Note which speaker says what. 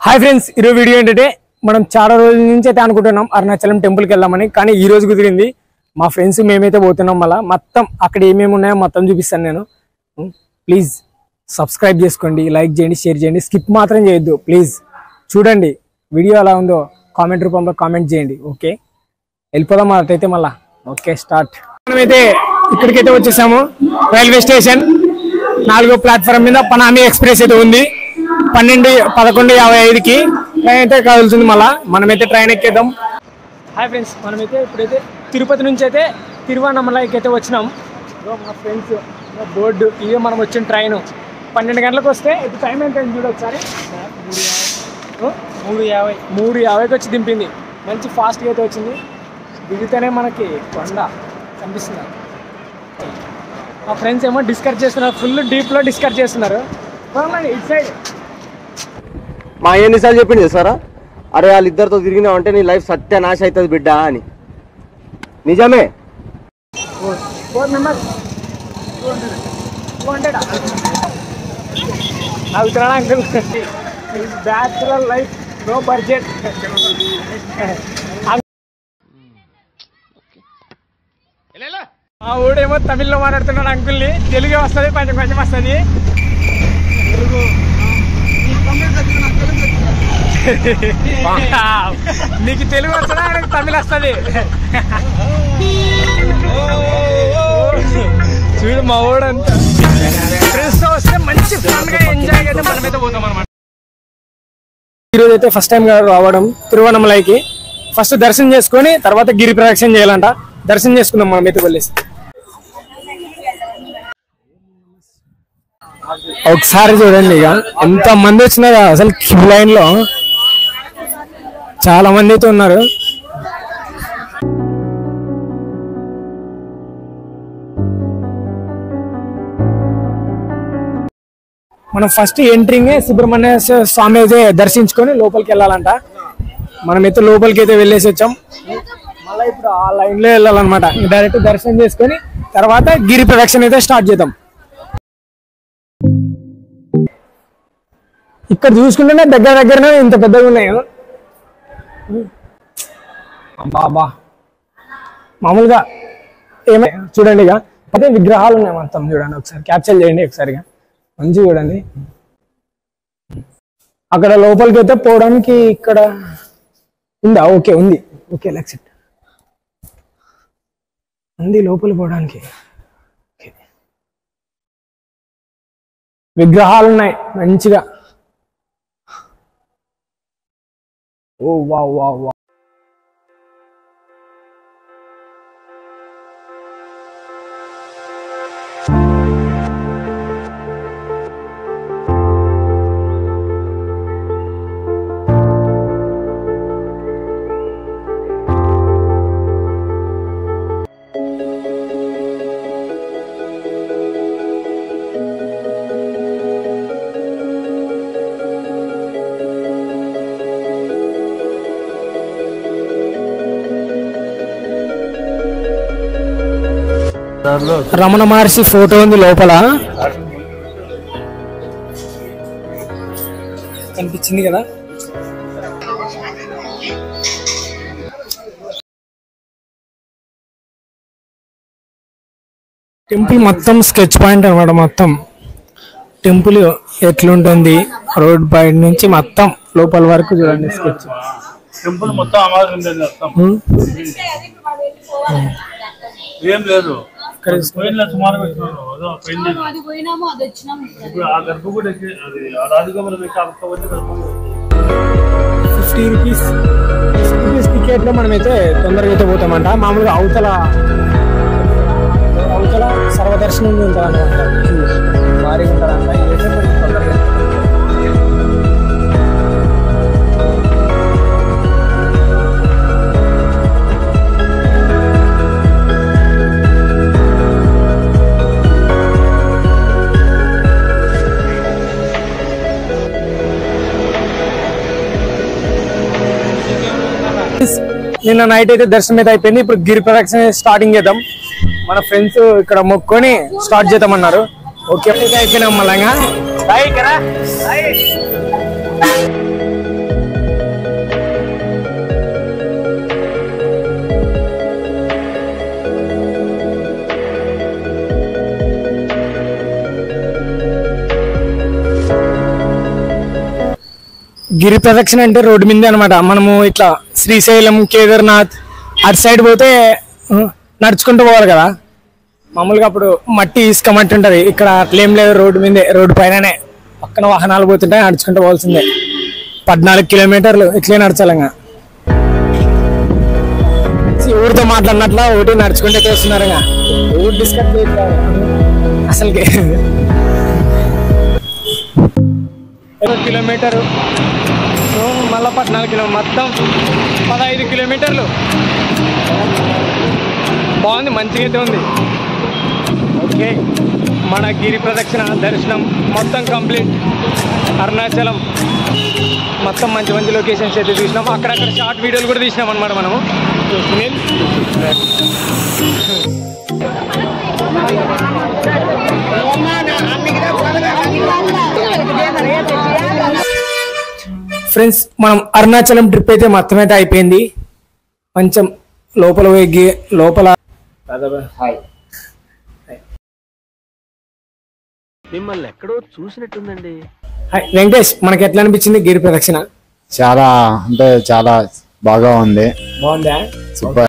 Speaker 1: Hi friends ఈరోజు video ఏంటంటే మనం చాలా రోజుల నుంచి అయితే అనుకుంటున్నాం అరుణాచలం టెంపుల్కి వెళ్దామని కానీ ఈ రోజు కుదిరింది మా ఫ్రెండ్స్ మేమైతే పోతున్నాం మళ్ళా మొత్తం అక్కడ ఏమేమి ఉన్నాయో మొత్తం చూపిస్తాను నేను ప్లీజ్ సబ్స్క్రైబ్ చేసుకోండి లైక్ చేయండి షేర్ చేయండి స్కిప్ మాత్రం చేయొద్దు ప్లీజ్ చూడండి వీడియో ఎలా ఉందో కామెంట్ రూపంలో కామెంట్ చేయండి ఓకే వెళ్ళిపోదాం అటైతే మళ్ళా ఓకే స్టార్ట్ మనమైతే ఇక్కడికైతే వచ్చేసాము రైల్వే స్టేషన్ నాలుగో ప్లాట్ఫామ్ మీద పనామి ఎక్స్ప్రెస్ అయితే ఉంది పన్నెండు పదకొండు యాభై ఐదుకి ట్రైన్ అయితే కదులుతుంది మళ్ళా మనమైతే ట్రైన్ ఎక్కేద్దాం హాయ్ ఫ్రెండ్స్ మనమైతే ఇప్పుడైతే తిరుపతి నుంచి అయితే తిరువన్నమలైకి అయితే వచ్చినాం ఇదిగో మా ఫ్రెండ్స్ బోర్డు ఇదే మనం వచ్చిన ట్రైన్ పన్నెండు గంటలకు వస్తే ఇప్పుడు టైం ఎంత అయింది చూడు ఒకసారి మూడు యాభై మూడు యాభైకి వచ్చి దింపింది మంచి ఫాస్ట్గా అయితే వచ్చింది దిగితేనే మనకి కొండ కనిపిస్తుంది మా ఫ్రెండ్స్ ఏమో డిస్కస్ చేస్తున్నారు ఫుల్ డీప్లో డిస్కస్ చేస్తున్నారు పోదామండి, ఇటు సైడ్
Speaker 2: మా ఎన్నిసార్లు చెప్పింది సారా అరే వాళ్ళిద్దరితో తిరిగినావు అంటే నీ లైఫ్ సత్యనాశ అవుతుంది బిడ్డ అని నిజమే
Speaker 1: ఫోర్ మెంబర్స్ టూ హండ్రెడ్ అవుతున్నా uncle bachelor life no budget ఆ ఊడేమో తమిళ్లో మాట్లాడుతున్నాడు అంకుల్ని తెలుగే వస్తుంది కొంచెం కొంచెం వస్తుంది వావ్. నీకు తెలుగు వస్తుందా ఆయనకు తమిళ వస్తుంది చూడు మా ఊడంతా ఫ్రెండ్స్ తో వస్తే మంచి ఫన్ గా ఎంజాయ్ అయితే మనం అయితే పోతాం అనమాట ఈరోజు అయితే ఫస్ట్ టైం రావడం తిరువన్నమలైకి ఫస్ట్ దర్శనం చేసుకొని తర్వాత గిరి ప్రదక్షిణ చేయాలంట దర్శనం చేసుకుందాం మనం అయితే వెళ్ళేసి ఒకసారి చూడండి ఇక ఎంత మంది వచ్చినా అసలు క్యూ లైన్ లో చాలా మంది అయితే ఉన్నారు మనం ఫస్ట్ ఎంట్రింగ్ సుబ్రహ్మణ్య స్వామి అయితే దర్శించుకొని లోపలికి వెళ్ళాలంట మనమైతే లోపలికి అయితే వెళ్ళేసి వచ్చాం మళ్ళీ ఇప్పుడు ఆ లైన్ లో వెళ్ళాలన్నమాట డైరెక్ట్ దర్శనం చేసుకొని తర్వాత గిరి ప్రదక్షిణ అయితే స్టార్ట్ చేద్దాం ఇక్కడ చూసుకుంటేనే దగ్గర దగ్గరనే ఇంత పెద్దగా ఉన్నాయి బాబా మామూలుగా ఏమై చూడండి ఇక అదే విగ్రహాలు ఉన్నాయి మొత్తం చూడండి ఒకసారి క్యాప్చర్ చేయండి ఒకసారిగా మంచిగా చూడండి అక్కడ లోపలికి అయితే పోవడానికి ఇక్కడ ఉందా ఓకే ఉంది ఓకే లెక్సెట్ ఉంది లోపలికి పోవడానికి ఓకే. విగ్రహాలు ఉన్నాయి మంచిగా ఓ వా వా వా రమణ మహర్షి ఫోటో ఉంది లోపల కనిపించింది కదా టెంపుల్ మొత్తం స్కెచ్ పాయింట్ అనమాట మొత్తం టెంపుల్ ఎట్లుంటుంది రోడ్ పాయింట్ నుంచి మొత్తం లోపల వరకు చూడండి స్కెచ్
Speaker 3: టెంపుల్ మొత్తం అమాసం ఉండేది మొత్తం ఏం లేదు పోయిన సుమారుగా వచ్చినాను. అదో పోయింది
Speaker 4: అది పోయినాము అది వచ్చినాము
Speaker 3: ఇప్పుడు ఆ గర్భగుడి ఎక్కి- అది ఆ రాజగోపురం పెట్టి అక్కవచ్చి గర్భగుడి
Speaker 1: ఫిఫ్టీ రూపీస్ రూపీస్ టికెట్ లో మనమైతే తొందరగా అయితే పోతామంట మామూలుగా అవతల అవతల సర్వదర్శనం ఉంటుంది అనమాట భారీగా ఉంటుందంట ఇదైతే మనకి తొందరగా నిన్న నైట్ అయితే దర్శనం అయితే అయిపోయింది ఇప్పుడు గిరి ప్రదక్షిణ స్టార్టింగ్ చేద్దాం మన ఫ్రెండ్స్ ఇక్కడ మొక్కుకొని స్టార్ట్ చేద్దామన్నారు ఓకే అయితే అయిపోయినాం మళ్ళా ఇంకా. రాయ్ ఇక్కడ, రాయ్. గిరి ప్రదక్షిణ అంటే రోడ్డు మీదే అనమాట మనము ఇట్లా శ్రీశైలం కేదార్నాథ్ అటు సైడ్ పోతే ఆ, నడుచుకుంటూ పోవాలి కదా మామూలుగా అప్పుడు మట్టి ఇసుక మట్టి ఉంటది ఇక్కడ అట్లేం లేదు రోడ్డు మీదే రోడ్డు పైననే పక్కన వాహనాలు పోతుంటాయి నడుచుకుంటూ పోవాల్సిందే పద్నాలుగు కిలోమీటర్లు ఇట్లే నడచాలి ఇంకా ఊరితో మాట్లాడినట్లా ఒకటి నడుచుకుంటే చేస్తున్నారు ఇంకా ఊరు డిస్కస్ అసలుకి ఒక కిలోమీటర్ మళ్ళీ పద్నాలుగు కిలో మొత్తం పదహైదు కిలోమీటర్లు బాగుంది మంచిగా అయితే ఉంది ఓకే మన గిరి ప్రదక్షిణ దర్శనం మొత్తం కంప్లీట్ అరుణాచలం మొత్తం మంచి మంచి లొకేషన్స్ అయితే చూసినాం అక్కడక్కడ షార్ట్ వీడియోలు కూడా తీసినాం అనమాట మనము సునీల్ ఫ్రెండ్స్ మనం అరుణాచలం ట్రిప్ అయితే మొత్తం అయితే అయిపోయింది కొంచెం లోపల పోయి లోపల
Speaker 2: మిమ్మల్ని ఎక్కడో చూసినట్టుందండి
Speaker 1: హాయ్, వెంకటేష్ మనకి ఎట్లా అనిపించింది గిరి ప్రదక్షిణ
Speaker 4: చాలా అంటే చాలా బాగా ఉంది
Speaker 1: బాగుందా
Speaker 4: సూపర్